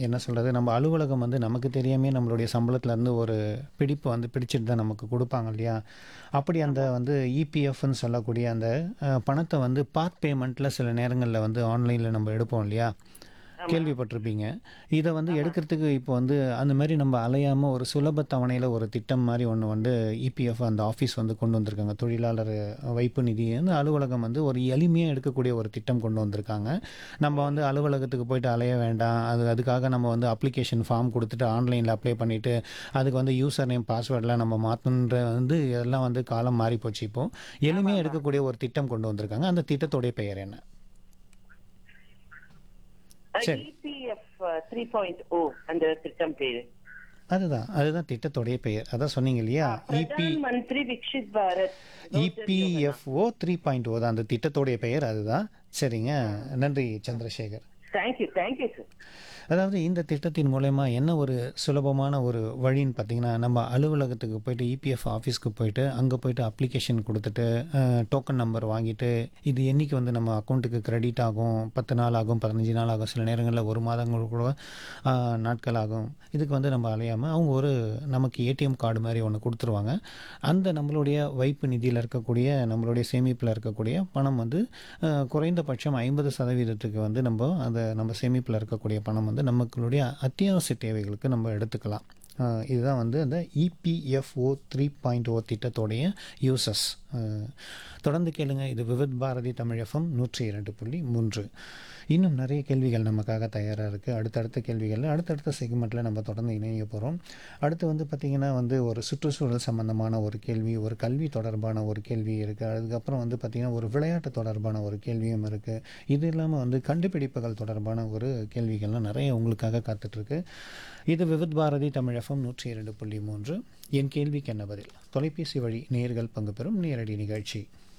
என்ன சொல்கிறது நம்ம அலுவலகம் வந்து நமக்கு தெரியாமே நம்மளுடைய சம்பளத்துலேருந்து ஒரு பிடிப்பு வந்து பிடிச்சிட்டு தான் நமக்கு கொடுப்பாங்க இல்லையா அப்படி அந்த வந்து இபிஎஃப்னு சொல்லக்கூடிய அந்த அஹ், பணத்தை வந்து பார்ட் பேமெண்ட்டில் சில நேரங்களில் வந்து ஆன்லைனில் நம்ம எடுப்போம் இல்லையா கேள்விப்பட்டிருப்பீங்க இதை வந்து எடுக்கிறதுக்கு இப்போ வந்து அந்த மாதிரி நம்ம அலையாமல் ஒரு சுலப தவணையில் ஒரு திட்டம் மாதிரி ஒன்று வந்து இபிஎஃப் அந்த ஆஃபீஸ் வந்து கொண்டு வந்திருக்காங்க தொழிலாளர் வைப்பு நிதி வந்து அலுவலகம் வந்து ஒரு எளிமையாக எடுக்கக்கூடிய ஒரு திட்டம் கொண்டு வந்திருக்காங்க நம்ம வந்து அலுவலகத்துக்கு போயிட்டு அலைய வேண்டாம் அது அதுக்காக நம்ம வந்து அப்ளிகேஷன் ஃபார்ம் கொடுத்துட்டு ஆன்லைனில் அப்ளை பண்ணிவிட்டு அதுக்கு வந்து யூசர் நேம் பாஸ்வேர்டெலாம் நம்ம மாற்றணுன்ற வந்து இதெல்லாம் வந்து காலம் மாறி போச்சு இப்போ எளிமையாக எடுக்கக்கூடிய ஒரு திட்டம் கொண்டு வந்திருக்காங்க அந்த திட்டத்துடைய பெயர் என்ன சரி. இபிஎஃப் த்ரீ பாயிண்ட் ஓ அந்த திட்டம் பேரு அதுதான் அதுதான் திட்டத்துடைய பெயர் அதான் சொன்னீங்க இல்லையா இபி Pradhan Mantri Viksit Bharat EPFO three point O தான் அந்த திட்டத்துடைய பெயர் அதுதான் சரிங்க நன்றி சந்திரசேகர் தேங்க்யூ தேங்க்யூ சார் அதாவது இந்த திட்டத்தின் மூலயமா என்ன ஒரு சுலபமான ஒரு வழின்னு பார்த்தீங்கன்னா நம்ம அலுவலகத்துக்கு போயிட்டு இபிஎஃப் ஆஃபீஸ்க்கு போயிட்டு அங்கே போயிட்டு அப்ளிகேஷன் கொடுத்துட்டு டோக்கன் நம்பர் வாங்கிட்டு இது என்னைக்கு வந்து நம்ம அக்கௌண்ட்டுக்கு கிரெடிட் ஆகும் பத்து நாள் ஆகும் பதினஞ்சு நாள் ஆகும் சில நேரங்களில் ஒரு மாதங்கள் கூட அஹ், நாட்கள் ஆகும் இதுக்கு வந்து நம்ம அலையாமல் அவங்க ஒரு நமக்கு ஏடிஎம் கார்டு மாதிரி ஒன்று கொடுத்துருவாங்க அந்த நம்மளுடைய வைப்பு நிதியில் இருக்கக்கூடிய நம்மளுடைய சேமிப்பில் இருக்கக்கூடிய பணம் வந்து அஹ், குறைந்தபட்சம் ஐம்பது சதவீதத்துக்கு வந்து நம்ம அந்த நம்ம சேமிப்பில் இருக்கக்கூடிய பணம் வந்து நமக்களுடைய அத்தியாவசிய தேவைகளுக்கு நம்ம எடுத்துக்கலாம் அஹ், இதுதான் வந்து அந்த இபிஎஃப்ஓ த்ரீ பாயிண்ட் ஓ திட்டத்தோடைய யூசஸ் தொடர்ந்து கேளுங்க இது விவித் பாரதி தமிழ் எஃப்எம் நூற்றி இரண்டு புள்ளி மூன்று இன்னும் நிறைய கேள்விகள் நமக்காக தயாராக இருக்குது அடுத்தடுத்த கேள்விகள் அடுத்தடுத்த செக்மெண்ட்டில் நம்ம தொடர்ந்து இணைய போகிறோம் அடுத்து வந்து பார்த்திங்கன்னா வந்து ஒரு சுற்றுச்சூழல் சம்பந்தமான ஒரு கேள்வி ஒரு கல்வி தொடர்பான ஒரு கேள்வி இருக்குது அதுக்கப்புறம் வந்து பார்த்திங்கன்னா ஒரு விளையாட்டு தொடர்பான ஒரு கேள்வியும் இருக்குது இது இல்லாமல் வந்து கண்டுபிடிப்புகள் தொடர்பான ஒரு கேள்விகள்லாம் நிறைய உங்களுக்காக காத்துட்ருக்கு இது விவித் பாரதி தமிழ் எஃப்எம் நூற்றி இரண்டு புள்ளி மூன்று என் கேள்விக்கு என்ன பதில் தொலைபேசி வழி நேர்கள் பங்கு பெறும் நேரடி நிகழ்ச்சி